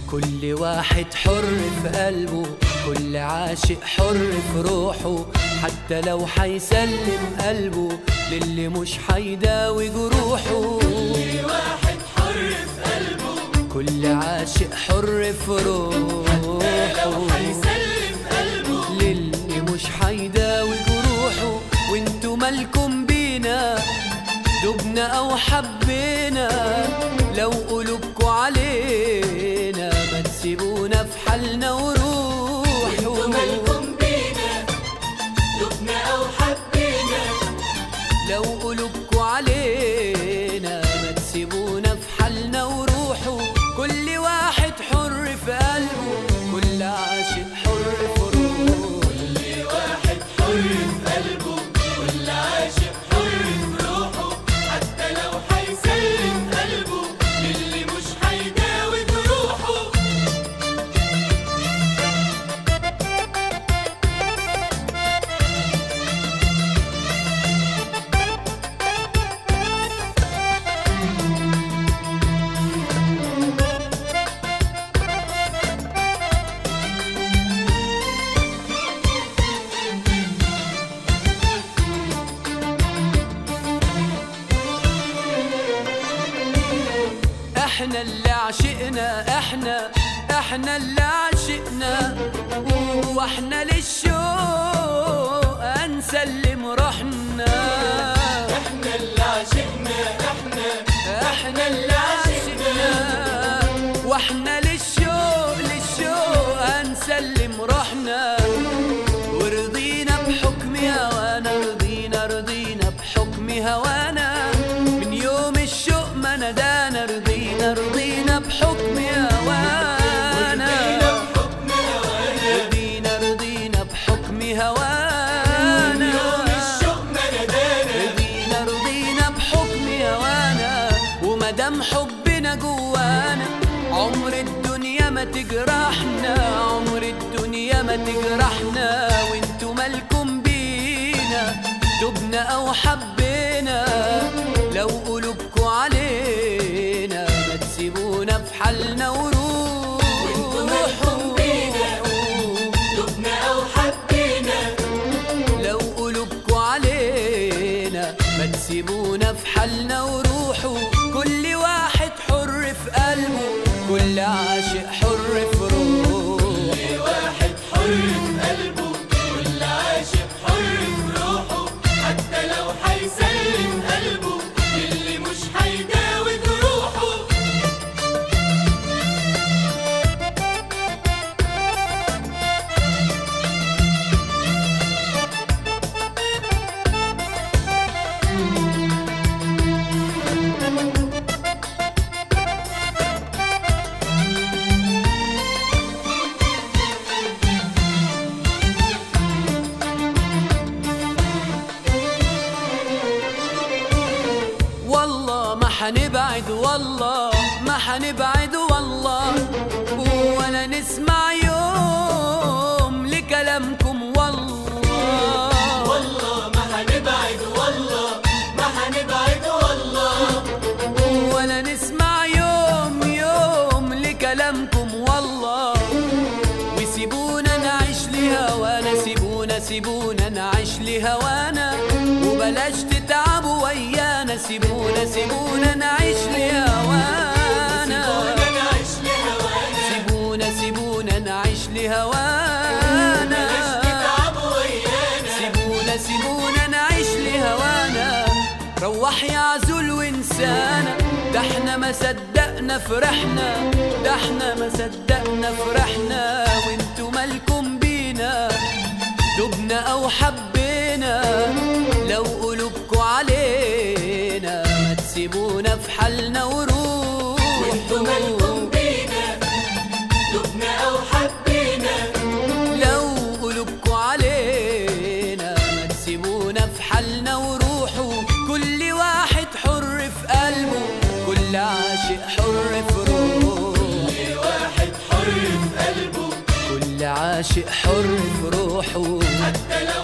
كل واحد حر في قلبه كل عاشق حر في روحه حتى لو حيسلم قلبه للي مش حيداوي جروحه كل واحد حر في قلبه كل عاشق حر في لو روحه هيسلم قلبه للي مش حيداوي جروحه وانتوا مالكم بينا دبنا او حبينا لو قلوبكوا علينا ما تسيبونا في حالنا وروحوا انتوا مالكم بينا دبنا او حبينا لو قلوبكوا علينا ما تسيبونا في حالنا وروحوا كل واحد حر في قلبه كل عاشق حر في روحه كل واحد حر في قلبه كل عاشق حر في روحه حتى لو هيسلم قلبه للي مش هيداوي جروحه احنا اللي عشقنا احنا احنا اللي عشقنا واحنا للشوق هنسلم روحنا احنا اللي عشقنا احنا احنا اللي عشقنا واحنا للشوق للشوق هنسلم روحنا ورضينا بحكم هوانا رضينا رضينا بحكم هوانا من يوم الشوق ما ندانا رضينا رضينا بحكم هوانا بحكم هوانا رضينا رضينا بحكم هوانا يوم الشوق ما ندانا رضينا رضينا بحكم هوانا ومدام حبنا جوانا عمر الدنيا ما تجرحنا عمر الدنيا ما تجرحنا وانتوا مالكم بينا دبنا او حبينا لو قلوبكوا علينا ما تسيبونا في حالنا وانتوا مالكم بينا دبنا او حبينا لو قلوبكوا علينا ما تسيبونا في حالنا وروحوا كل واحد حر في قلبه كل عاشق حر في روحه كل واحد حر في قلبه كل عاشق حر في روحه حتى لو هيسلم قلبه للي مش هيداوي جروحه والله ما حنبعد والله ما حنبعد والله ولا نسمع يوم لكلامكم والله والله ما هنبعد والله ما هنبعد والله ولا نسمع يوم يوم لكلامكم والله وسيبونا نعيش لهوانا سيبونا سيبونا نعيش لهوانا وبلاش تتعبوا ويانا سيبونا سيبونا نعيش لهوانا سيبونا نعيش لهوانا سيبونا سيبونا نعيش لهوانا بلاش تتعبوا ويانا سيبونا سيبونا نعيش لهوانا روح يا عزول وانسانا ده احنا ما صدقنا فرحنا ده احنا ما صدقنا فرحنا وانتوا مالكم بينا دبنا او حبينا لو قلوبكوا علينا ما تسيبونا في حالنا وانتوا مالكم وروحوا بينا دبنا او حبينا لو قلوبكوا علينا ما تسيبونا في حالنا وروحوا كل واحد حر في قلبه كل عاشق حر في روحه كل واحد حر في قلبه كل عاشق حر في روحه حتى لو